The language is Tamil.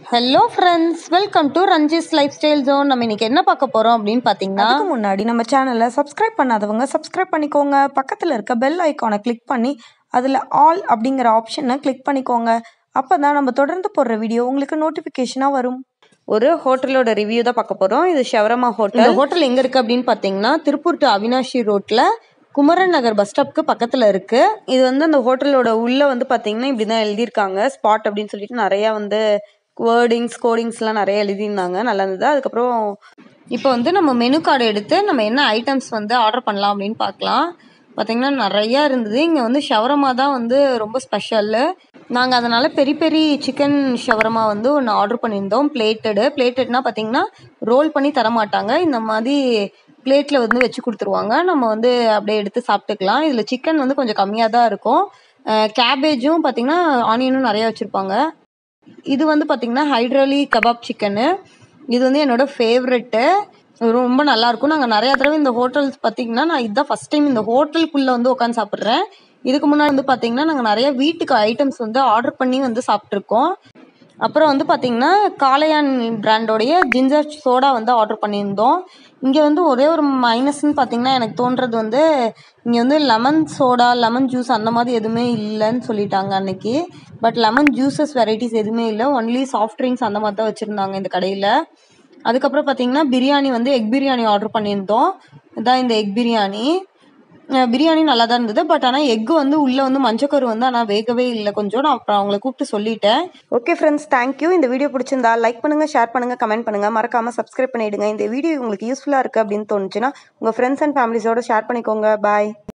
ஹலோ ஃப்ரெண்ட்ஸ் வெல்கம் டு ரஞ்சிஸ் லைஃப் ஸ்டைல் ஜோன் நம்ம இன்னைக்கு என்ன பார்க்க போறோம் அப்படின்னு பார்த்தீங்கன்னா அதுக்கு முன்னாடி நம்ம சேனலை சப்ஸ்கிரைப் பண்ணாதவங்க சப்ஸ்கிரைப் பண்ணிக்கோங்க பக்கத்தில் இருக்க பெல் ஐக்கானை கிளிக் பண்ணி அதில் ஆல் அப்படிங்கிற ஆப்ஷனை கிளிக் பண்ணிக்கோங்க அப்போ தான் நம்ம தொடர்ந்து போடுற வீடியோ உங்களுக்கு நோட்டிஃபிகேஷனாக வரும் ஒரு ஹோட்டலோட ரிவ்யூ தான் பார்க்க போறோம் இது ஷவரமா ஹோட்டல் இந்த ஹோட்டல் எங்க இருக்கு அப்படின்னு பார்த்தீங்கன்னா திருப்பூர் டு அவினாஷி ரோட்ல குமரன் நகர் பஸ் ஸ்டாப்க்கு பக்கத்துல இருக்கு இது வந்து அந்த ஹோட்டலோட உள்ள வந்து பாத்தீங்கன்னா இப்படிதான் எழுதியிருக்காங்க ஸ்பாட் அப்படின்னு சொல்லிட்டு நிறைய வந்து வேர்டிங்ஸ் கோடிங்ஸ்லாம் நிறைய எழுதியிருந்தாங்க நல்லா இருந்தது அதுக்கப்புறம் இப்போ வந்து நம்ம மெனு கார்டு எடுத்து நம்ம என்ன ஐட்டம்ஸ் வந்து ஆர்டர் பண்ணலாம் அப்படின்னு பார்க்கலாம் பார்த்தீங்கன்னா நிறையா இருந்தது இங்கே வந்து ஷவரமா தான் வந்து ரொம்ப ஸ்பெஷல்லு நாங்கள் அதனால் பெரிய பெரிய சிக்கன் ஷவரமா வந்து ஒன்று ஆர்டர் பண்ணியிருந்தோம் பிளேட்டடு பிளேட்டட்னா பார்த்தீங்கன்னா ரோல் பண்ணி தர மாட்டாங்க இந்த மாதிரி பிளேட்டில் வந்து வச்சு கொடுத்துருவாங்க நம்ம வந்து அப்படியே எடுத்து சாப்பிட்டுக்கலாம் இதில் சிக்கன் வந்து கொஞ்சம் கம்மியாக தான் இருக்கும் கேபேஜும் பார்த்தீங்கன்னா ஆனியனும் நிறையா வச்சுருப்பாங்க இது வந்து பார்த்தீங்கன்னா ஹைட்ரலி கபாப் சிக்கனு இது வந்து என்னோட ஃபேவரெட்டு ரொம்ப நல்லா இருக்கும் நாங்கள் நிறைய தடவை இந்த ஹோட்டல்ஸ் பார்த்தீங்கன்னா நான் இதுதான் ஃபர்ஸ்ட் டைம் இந்த ஹோட்டலுக்குள்ளே வந்து உட்காந்து சாப்பிட்றேன் இதுக்கு முன்னாடி வந்து பார்த்தீங்கன்னா நாங்கள் நிறைய வீட்டுக்கு ஐட்டம்ஸ் வந்து ஆர்டர் பண்ணி வந்து சாப்பிட்ருக்கோம் அப்புறம் வந்து பார்த்தீங்கன்னா காளையான் பிராண்டோடைய ஜிஞ்சர் சோடா வந்து ஆர்டர் பண்ணியிருந்தோம் இங்கே வந்து ஒரே ஒரு மைனஸ்ன்னு பார்த்தீங்கன்னா எனக்கு தோன்றது வந்து இங்கே வந்து லெமன் சோடா லெமன் ஜூஸ் அந்த மாதிரி எதுவுமே இல்லைன்னு சொல்லிட்டாங்க அன்னைக்கு பட் லெமன் ஜூஸஸ் வெரைட்டிஸ் எதுவுமே இல்லை ஒன்லி சாஃப்ட் ட்ரிங்க்ஸ் அந்த மாதிரி தான் வச்சுருந்தாங்க இந்த கடையில் அதுக்கப்புறம் பார்த்தீங்கன்னா பிரியாணி வந்து எக் பிரியாணி ஆர்டர் பண்ணியிருந்தோம் இதான் இந்த எக் பிரியாணி அஹ் பிரியாணி நல்லா தான் இருந்தது பட் ஆனால் எக்கு வந்து உள்ளே வந்து மஞ்சக்கரு வந்து ஆனால் வேகவே இல்லை கொஞ்சம் நான் அப்புறம் அவங்கள கூப்பிட்டு சொல்லிட்டேன் ஓகே ஃப்ரெண்ட்ஸ் தேங்க்யூ இந்த வீடியோ பிடிச்சிருந்தா லைக் பண்ணுங்கள் ஷேர் பண்ணுங்கள் கமெண்ட் பண்ணுங்கள் மறக்காமல் சப்ஸ்கிரைப் பண்ணிவிடுங்க இந்த வீடியோ உங்களுக்கு யூஸ்ஃபுல்லாக இருக்குது அப்படின்னு தோணுச்சுன்னா உங்கள் ஃப்ரெண்ட்ஸ் அண்ட் ஃபேமிலிஸோட ஷேர் பண்ணிக்கோங்க பாய்